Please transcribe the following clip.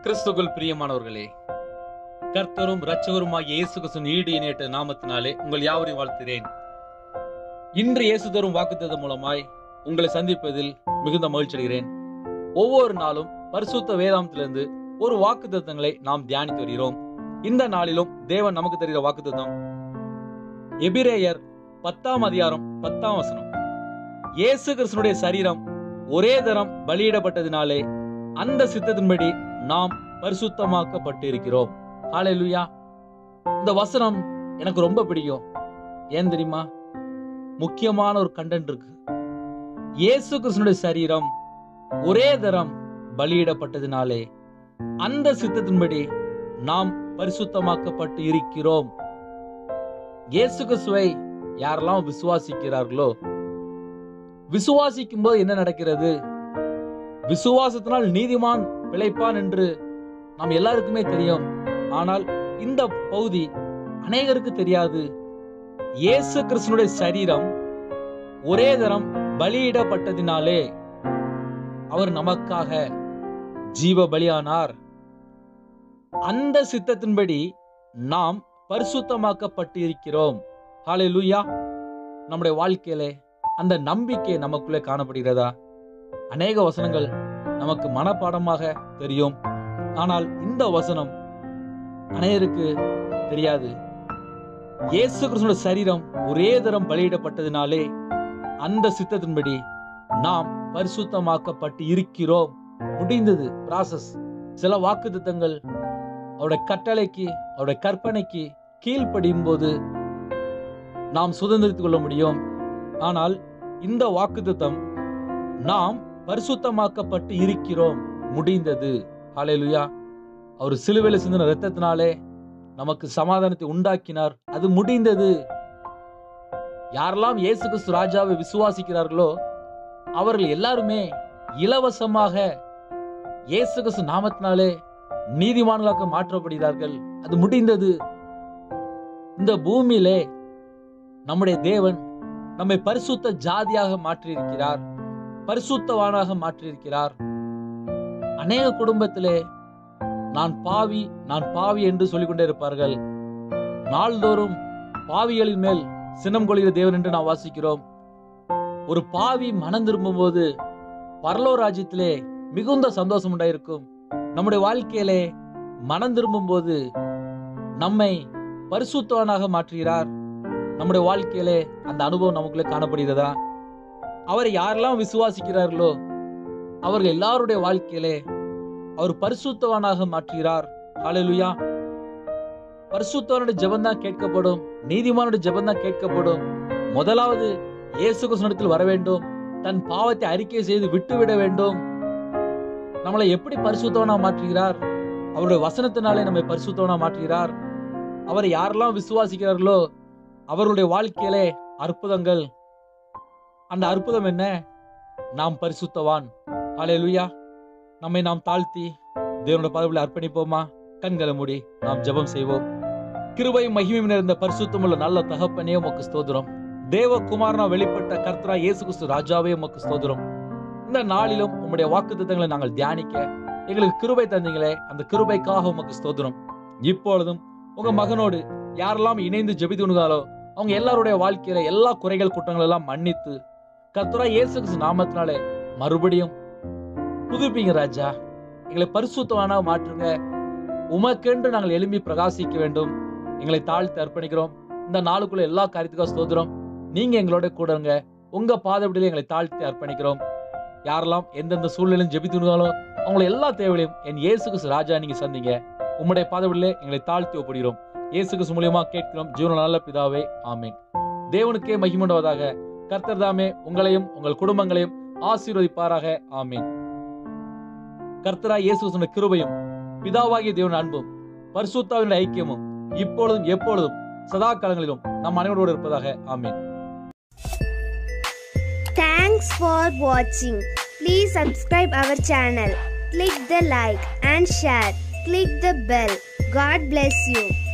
கிறிஸ்துக்குள் பிரியமானவர்களே கர்த்தரும் இரட்சகருமாகிய இயேசு கிறிஸ்துவின் ஈடு இணையற்ற நாமத்தினாலே உங்கள் யாவரையும் வாழ்த்துகிறேன் இன்று இயேசு தரும் வாக்குத்தத்தம் மூலமாய் உங்களை சந்திப்பதில் மிகுந்த மகிழ்ச்சி அடைகிறேன் ஒவ்வொரு நாளும் பரிசுத்த வேதாந்தத்திலிருந்து ஒரு வாக்குத்தத்தங்களை நாம் தியானித்து வருகிறோம் இந்த நாளிலும் தேவன் நமக்கு தருகிற வாக்குத்தத்தம் எபிரேயர் பத்தாம் அதிகாரம் பத்தாம் வசனம் இயேசு கிறிஸ்துனுடைய சரீரம் ஒரே தரம் பலியிடப்பட்டதினாலே அந்த சித்தத்தின்படி நாம் பரிசுத்தமாக்கப்பட்டிருக்கிறோம் ஹalleluya இந்த வசனம் எனக்கு ரொம்ப பிடிக்கும் ஏன் தெரியுமா முக்கியமான ஒரு கண்டென்ட் இருக்கு இயேசு கிறிஸ்துனுடைய சரீரம் ஒரே தரம் பலியிடப்பட்டதினாலே அந்த சித்தத்தின்படி நாம் பரிசுத்தமாக்கப்பட்டு இருக்கிறோம் இயேசு கிறிஸ்துவை யாரெல்லாம் விசுவாசிக்கிறார்களோ விசுவாசிக்கும் போது என்ன நடக்கிறது விசுவாசத்தினால் நீதிமான் பிழைப்பான் என்று நாம் எல்லாருக்குமே தெரியும் ஆனால் இந்த பகுதி அநேகருக்கு தெரியாது இயேசு கிறிஸ்துனுடைய சரீரம் ஒரே தரம் பலியிடப்பட்டதினாலே அவர் நமக்காக ஜீவ பலியானார் அந்த சித்தத்தின்படி நாம் பரிசுத்தமாக்கப்பட்டு இருக்கிறோம் ஹalleluya நம்முடைய வாழ்க்கையிலே அந்த நம்பிக்கை நமக்குள்ளே காணப்படுகிறதா அநேக வசனங்கள் நமக்கு மனப்பாடமாக தெரியும் ஆனால் இந்த வசனம் அநேகருக்கு தெரியாது இயேசு கிறிஸ்துவோட சரீரம் ஒரே தரம் பலியிடப்பட்டதினாலே அந்த சித்தத்தின்படி நாம் பரிசுத்தமாக்கப்பட்டு இருக்கிறோம் முடிந்தது ப்ராசஸ் சில வாக்குத்தத்தங்கள் அவருடைய கட்டளைக்கு அவருடைய கற்பனைக்கு கீழ்ப்படியும் போது நாம் சுதந்திரித்துக் கொள்ள முடியும் ஆனால் இந்த வாக்குத்தத்தம் நாம் பரிசுத்தமாக்கப்பட்டு இருக்கிறோம் முடிந்தது ஹalleluya அவர் சிலுவையில் சிந்தின ரத்தத்தினாலே நமக்கு சமாதானத்தை உண்டாக்கினார் அது முடிந்தது யாரெல்லாம் இயேசு கிறிஸ்து ராஜாவை விசுவாசிக்கிறார்களோ அவர்கள் எல்லாருமே இலவசமாக இயேசு கிறிஸ்து நாமத்தினாலே நீதிமான்களாக மாற்றப்படுகிறார்கள் அது முடிந்தது இந்த பூமியிலே நம்முடைய தேவன் நம்மை பரிசுத்த ஜாதியாக மாற்றியிருக்கிறார் பரிசுத்தவானாக மாற்றியிருக்கிறார் அநேக குடும்பத்திலே நான் பாவி நான் பாவி என்று சொல்லிக் கொண்டே இருப்பார்கள் நாள்தோறும் பாவிகளின் மேல் சினம் கொள்கிற தேவன் என்று நாம் வாசிக்கிறோம் ஒரு பாவி மனம் திரும்பும் போது பரலோ ராஜ்யத்திலே மிகுந்த சந்தோஷம் உண்டாயிருக்கும் நம்முடைய வாழ்க்கையிலே மனம் திரும்பும் போது நம்மை பரிசுத்தவானாக மாற்றுகிறார் நம்முடைய வாழ்க்கையிலே அந்த அனுபவம் நமக்குள்ளே காணப்படுகிறதா அவரை யாரெல்லாம் விசுவாசிக்கிறார்களோ அவர்கள் எல்லாருடைய வாழ்க்கையிலே அவர் பரிசுத்தவானாக மாற்றுகிறார் ஹalleluya பரிசுத்தவனுடைய ஜெபம் தான் கேட்கப்படும் நீதிமானுடைய ஜெபம் தான் கேட்கப்படும் முதலாவது இயேசு கிறிஸ்துவிடத்தில் வர வேண்டும் தன் பாவத்தை அறிக்கை செய்து விட்டுவிட வேண்டும் நம்மளை எப்படி பரிசுத்தவனா மாற்றுகிறார் அவருடைய வசனத்தினாலே நம்மை பரிசுத்தவனா மாற்றுகிறார் அவரை யாரெல்லாம் விசுவாசிக்கிறார்களோ அவர்களுடைய வாழ்க்கையிலே அற்புதங்கள் அந்த அற்புதம் என்ன நாம் பரிசுத்தவான் ஹalleluya நம்மை நாம் தாழ்த்தி தேவனுடைய பதவியில் அர்ப்பணிப்போமா கண்களை மூடி நாம் ஜெபம் செய்வோம் கிருபை மகிமை நிறைந்த பரிசுத்தமுள்ள நல்ல தகப்பனே உமக்கு ஸ்தோத்திரம் தேவகுமாரனா வெளிப்பட்ட கர்த்தரா இயேசு கிறிஸ்து ராஜாவே உமக்கு ஸ்தோத்திரம் இந்த நாளிலும் உம்முடைய வாக்குத்தத்தங்களை நாங்கள் தியானிக்க எங்களுக்கு கிருபை தந்தீங்களே அந்த கிருபைக்காக உமக்கு ஸ்தோத்திரம் இப்பொழுதும் உங்க மகனோடு யாரெல்லாம் இணைந்து ஜெபித்துணுகாலோ அவங்க எல்லாருடைய வாழ்க்கையில எல்லா குறைகள் குற்றங்கள் எல்லாம் மன்னித்து கர்த்தரா இயேசு கிறிஸ்து நாமத்தினாலே மறுபடியும் புதுப்பிங்க ராஜா எங்களை பரிசுத்தவானா மாற்றுங்க உமக்கென்று நாங்கள் எழும்பி பிரகாசிக்க வேண்டும் எங்களை தாழ்த்தி அர்ப்பணிக்கிறோம் இந்த நாளுக்குள்ள எல்லா காரியத்துக்கும் ஸ்தோத்திரம் நீங்க எங்களோட கூட இருங்க உங்க பாதப்படியில எங்களை தாழ்த்தி அர்ப்பணிக்கிறோம் யாரெல்லாம் எந்தெந்த சூழ்நிலையும் ஜெபித்துனாலோ அவங்களை எல்லா தேவையிலையும் என் இயேசு கிறிஸ்து ராஜா நீங்க சந்திங்க உம்முடைய பாதப்படியில எங்களை தாழ்த்தி ஒப்படுகிறோம் இயேசு கிறிஸ்து மூலியமா கேட்கிறோம் ஜீவன நல்ல பிதாவே ஆமேன் தேவனுக்கே மகிமுண்டவதாக கர்த்தர் தாமே உங்களையும் உங்கள் குடும்பங்களையும் ஆசீர்வதிப்பாராக ஆமீன் கர்த்தரா இயேசு கிறிஸ்துவின் கிருபையும் பிதாவாகிய தேவன் அன்பும் பரிசுத்தாவின் ஐக்கியமும் இப்பொழுதும் எப்பொழுதும் சதா காலங்களிலும் நம் அனைவரோடு இருப்பதாக ஆமீன் Thanks for watching. Please subscribe our channel. Click the like and share. Click the bell. God bless you.